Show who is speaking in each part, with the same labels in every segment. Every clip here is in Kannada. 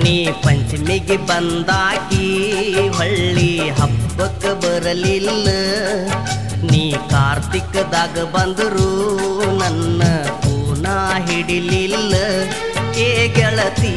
Speaker 1: ನೀ ಪಂಚಮಿಗೆ ಬಂದಾಕಿ ಹೊಳ್ಳಿ ಹಬ್ಬಕ್ಕೆ ಬರಲಿಲ್ಲ ನೀ ಕಾರ್ತಿಕದಾಗ ಬಂದರು ನನ್ನ ಪೂನ ಹಿಡಿಲಿಲ್ಲ ಏ ಗೆಳತಿ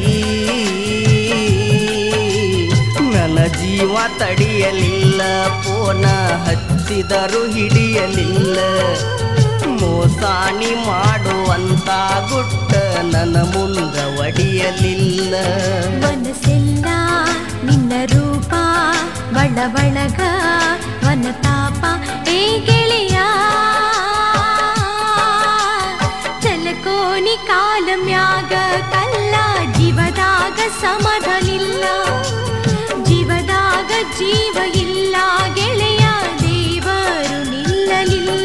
Speaker 1: ನನ್ನ ಜೀವ ತಡಿಯಲಿಲ್ಲ ಪೋನ ಹಚ್ಚಿದರು ಹಿಡಿಯಲಿಲ್ಲ ಮೋಸಾಣಿ ಮಾಡುವಂತ ಗುಟ್ಟ ನನ್ನ ಮುಂದ ಒಡಿಯಲಿಲ್ಲ
Speaker 2: ಮನಸ್ಸೆಲ್ಲ ನಿನ್ನ ರೂಪ ಬಳ ಬಳಗ ವನತಾಪ ಏ ಗೆಳೆಯ ಚಲಕೋನಿ ಕಾಲ ಮ್ಯಾಗ ಕಲ್ಲ ಜೀವದಾಗ ಸಮಾಧಾನಿಲ್ಲ ಜೀವದಾಗ ಜೀವ ಇಲ್ಲ ಗೆಳೆಯ ದೇವರು ನಿಲ್ಲಲಿಲ್ಲ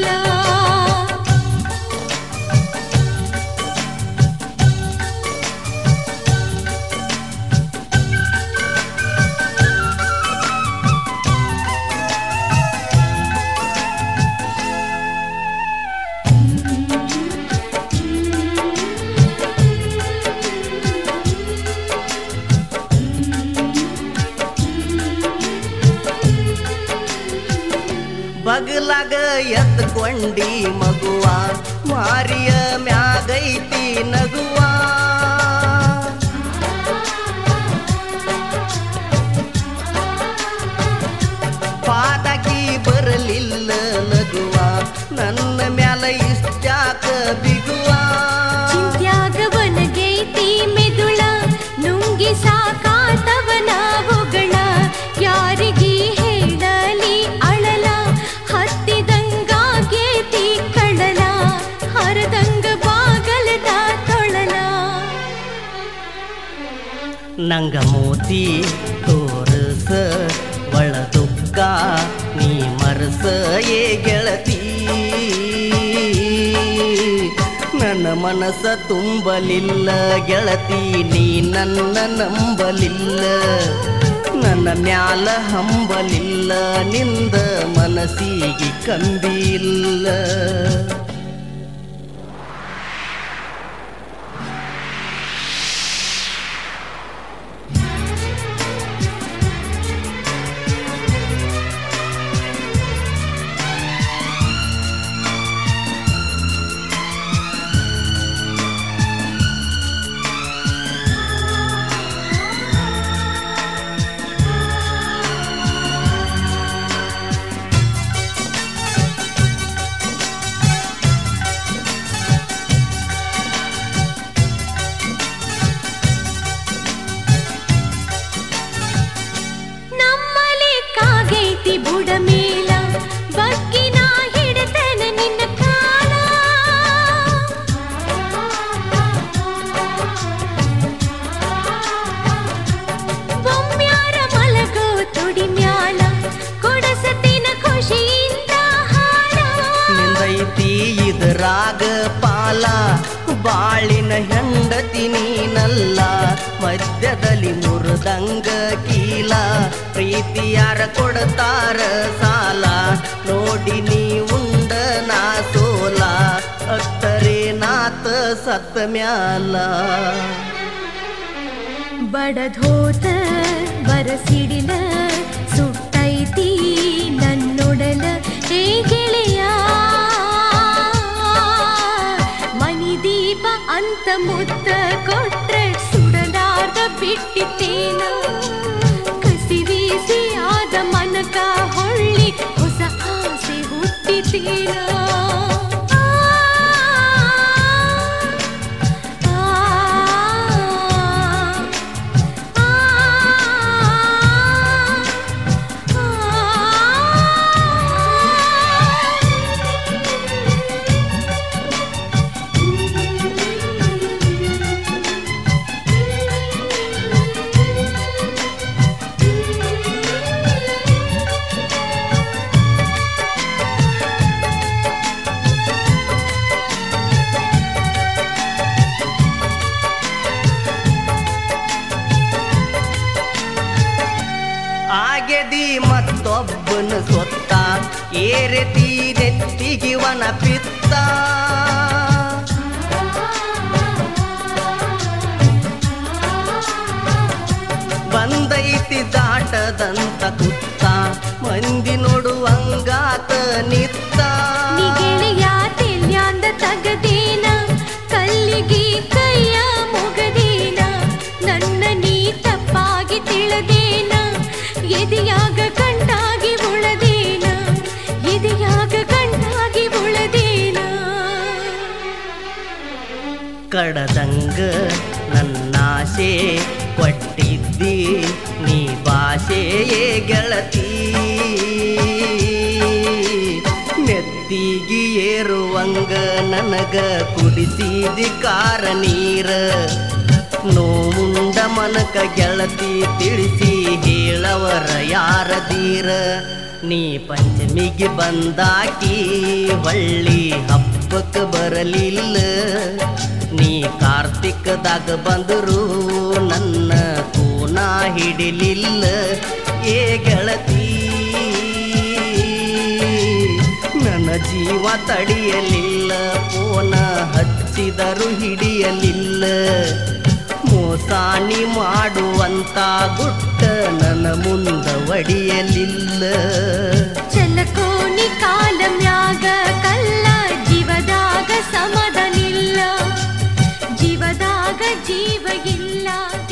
Speaker 1: ಬಗಲಾಗ ಎತ್ಕೊಂಡಿ ಮಗುವ ಮಾರಿಯ ಮ್ಯಾಗೈತಿ ನಗುವ ಪಾದಕಿ ಬರಲಿಲ್ಲ ನಗುವ ನನ್ನ ಮ್ಯಾಲ ಇಷ್ಟ್ಯಾಕ ಬಿಗುವ
Speaker 2: ಚಿಂತ್ಯಾಗ ಒಣಗೈತಿ ಮೆದುಳ ನುಂಗಿ ಸಾಕಾತವನ ಹೊಗಳ ಯಾರಿಗಿ ಹೇಳಲಿ ಅಳಲ ಹತ್ತಿದಂಗಾಗೇತಿ ಕಡಲ ಹರದಂಗ ಬಾಗಲದ ತೊಳಲ
Speaker 1: ನಂಗ ಮೋತಿ ತೋರಸ ಒಳ ದುಃಖ ನೀ ಮರಸ ಏ ಗೆಳತಿ ನನ್ನ ಮನಸ್ಸ ತುಂಬಲಿಲ್ಲ ಗೆಳತಿ ನೀ ನನ್ನ ನಂಬಲಿಲ್ಲ ನನ್ನ ಮ್ಯಾಲ ಹಂಬಲಿಲ್ಲ ನಿಂದ ಮನಸ್ಸಿಗೆ ಕಂಬಿಲ್ಲ
Speaker 2: ನಮ್ಮಲ್ಲಿ ಕಾಗೈತಿ ಬುಡ ಮೇಲ ಬಗ್ಗಿನ ಹಿಡತನ ನಿನ್ನ ಕಾಲ ಬೊಮ್ಮ್ಯಾರ ಮಲಗೋ ತುಡಿ ಮ್ಯಾಲ ಕೊಡಸತಿನ ಖುಷಿಯಿಂದ ಹಾಡ
Speaker 1: ನಿಂದೈತಿ ಇದ್ರಾಗ ಪಾಲ ಬಾಳಿನ ಹೆಂಡತಿ ನೀನಲ್ಲ ಮಧ್ಯದಲ್ಲಿ ಮುರಿದಂಗ ಕೀಲ ಪ್ರೀತಿ ಯಾರ ಕೊಡ್ತಾರ ಸಾಲ ನೋಡಿ ನೀ ಉಂಡ ನಾ ಸೋಲ ಅತ್ತರೆ ನಾತ ಸತ್ತ ಮ್ಯಾಲ
Speaker 2: ಬಡಧೋತ ಬರಸಿಡಿಲ ಸುಟ್ಟೈತಿ ನನ್ನೊಡಲ ಹೇ ಗೆಳೆಯ ಮನಿ ದೀಪ ಅಂತ ಮುತ್ತ ಕೊಟ್ರೆ ಸುಡಲಾರ್ದ ಬಿಟ್ಟಿತ್ತೇನ ಕಸಿವೀಸಿ ಆದ ಮನಕ ಹೊಳ್ಳಿ ಹೊಸ ಆಸೆ ಹುಟ್ಟಿತೇನ
Speaker 1: ಆಗ್ಯದಿ ಮತ್ತೊಬ್ಬನ ಸೊತ್ತ ಏರೆತಿ ನೆತ್ತಿಗಿವನ ಪಿತ್ತ ಬಂದೈತಿ ದಾಟದಂತ ಕುತ್ತ ಮಂದಿ ನೋಡುವಂಗಾತ ನಿತ್ತ
Speaker 2: ನೀ ಗೆಳೆಯ ತೆಲ್ಯಾಂದ ತಗದೇನ ಕಲ್ಲಿಗೆ ಕೈಯ ಮುಗದೇನ ನನ್ನ ನೀ ತಪ್ಪಾಗಿ ತಿಳದೇನ ಎದೆಯಾಗ ಕಂಟಾಗಿ ಉಳದೇನ ಎದೆಯಾಗ ಕಂಟಾಗಿ ಉಳದೇನ
Speaker 1: ಕಡದಂಗ ನನ್ನಾಸೆ ಕೊಟ್ಟಿದ್ದಿ ನೀ ಭಾಷೆಯೇ ಗೆಳತಿ ನೆತ್ತಿಗಿ ಏರುವಂಗ ನನಗ ಕುಡಿಸಿದಿ ಕಾರ ನೀರ ನೋವುಂಡ ಮನಕ ಗೆಳತಿ ತಿಳಿಸಿ ಹೇಳವರ ಯಾರದೀರ ನೀ ಪಂಚಮಿಗೆ ಬಂದಾಕಿ ಹೊಳ್ಳಿ ಹಬ್ಬಕ್ಕೆ ಬರಲಿಲ್ಲ ನೀ ಕಾರ್ತಿಕದಾಗ ಬಂದರು ನನ್ನ ಕೂನ ಹಿಡಿಲಿಲ್ಲ ಏ ಗೆಳತಿ ನನ್ನ ಜೀವ ತಡಿಯಲಿಲ್ಲ ಪೋನ ಹಚ್ಚಿದರು ಹಿಡಿಯಲಿಲ್ಲ ಮೋಸಾಣಿ ಮಾಡುವಂತ ಗುಟ್ಟ ನನ್ನ ಮುಂದ ಒಡಿಯಲಿಲ್ಲ
Speaker 2: ಚಲಕೋನಿ ಕಾಲಮ್ಯಾಗ ಕಲ್ಲ ಜೀವದಾಗ ಸಮದನಿಲ್ಲ ಜೀವದಾಗ ಜೀವ ಇಲ್ಲ